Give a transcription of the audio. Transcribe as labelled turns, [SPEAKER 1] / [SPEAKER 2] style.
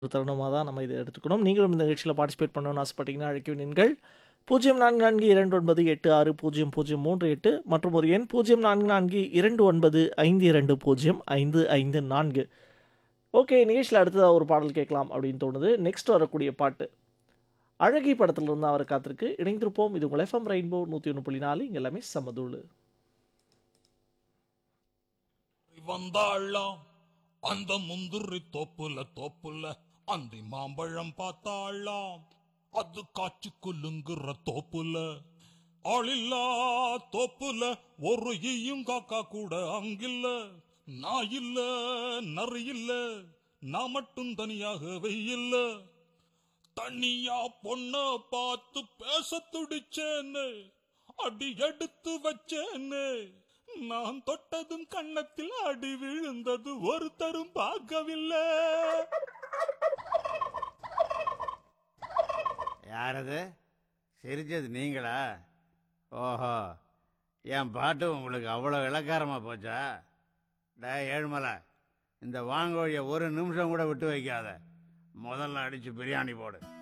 [SPEAKER 1] ஒரு தருணமா தான் நம்ம இத எடுத்துக்கணும். நீங்களும் இந்த நிகழ்ச்சியில பார்ட்டிசிபேட் பண்ணணும்னு ஆசைப்பட்டீங்கன்னா, அழைக்க வேண்டிய எண்கள் 0442956038 மற்றும் ஒரு எண் 044229520554. ஓகே. நிகழ்ச்சியில அடுத்ததா ஒரு பாடல் கேட்கலாம் அப்படின்னு தோணுது. நெக்ஸ்ட் வரக்கூடிய பாட்டு. அழகி படத்திலிருந்து தான் வர காத்திருக்கு. இணைந்திருப்போம். இது உங்கள் எஃப்எம் ரெயின்போ 101.4 இங்க எல்லாமே சமதூளு.
[SPEAKER 2] வந்தாளாம் அந்த முந்திரி தோப்புல தோப்புல அந்தி மாம்பழம் பார்த்தாளாம் அது காய்ச்சி குலுங்குற தோப்புல ஆளில்லா தோப்புல ஒரு ஈயும் காக்கா கூட அங்கில்ல நான் இல்ல நரி இல்ல நான் மட்டும் தனியாக வெயில்ல தனியா பொண்ண பார்த்து பேச துடிச்சேன்னு அடி எடுத்து வச்சேன்னு நான் தொட்டதும் கன்னத்தில் அடி விழுந்தது ஒருத்தரும் பார்க்கவில்லை
[SPEAKER 3] யாரது சிரிச்சது நீங்களா ஓஹோ என் பாட்டு உங்களுக்கு அவ்வளோ இலக்காரமாக போச்சா டே ஏழுமலை இந்த வாங்கோழியை ஒரு நிமிஷம் கூட விட்டு வைக்காத முதல்ல அடித்து பிரியாணி போடு